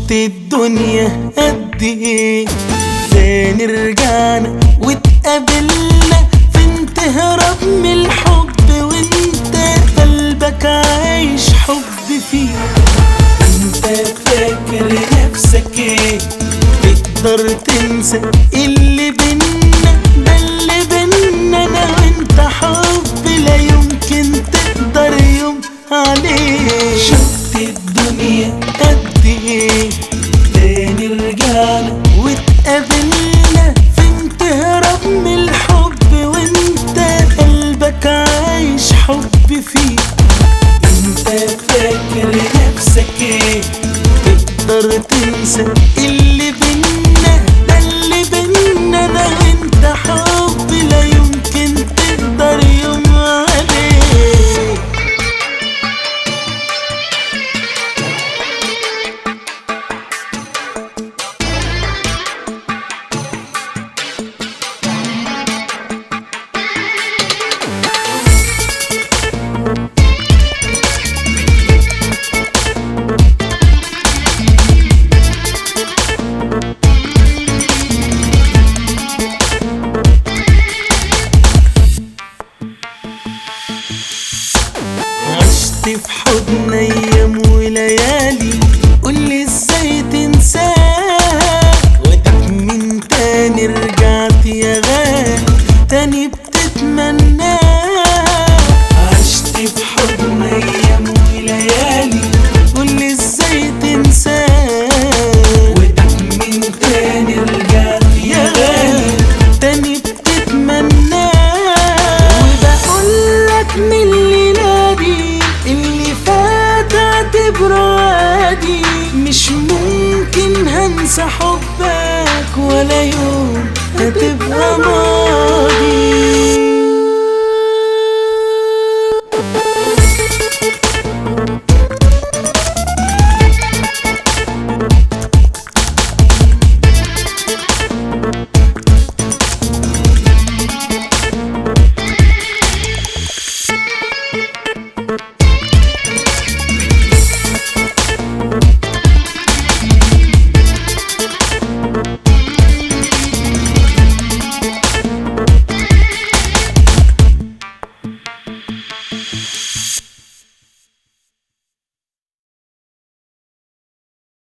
شفت الدنيا قد ايه تاني رجعنا واتقابلنا فين تهرب من الحب وانت قلبك عايش حب فيه انت فاكر نفسك ايه تقدر تنسى اللي بينا ده اللي بينا انا وانت حب لا يمكن تقدر يوم عليه شفت الدنيا قد ايه تاني رجعنا واتقابلنا فين تهرب من الحب وانت قلبك عايش حب فيه انت فاكر نفسك ايه تقدر تنسى اللي بينا ده اللي بينا انا وانت حب لا يمكن تقدر يوم عليه عشت في حضن ايام وليالي قولي ازاي تنساها وديك من تاني رجعت يا غالي تاني بتتمناها عشت في حضن ايام وليالي قولي ازاي تنساها وديك من تاني رجعت يا غالي تاني بتتمناها وبقول لك من الليلة دي اللي فات اعتبره عادي مش ممكن هنسى حبك ولا يوم هتبقى ماضي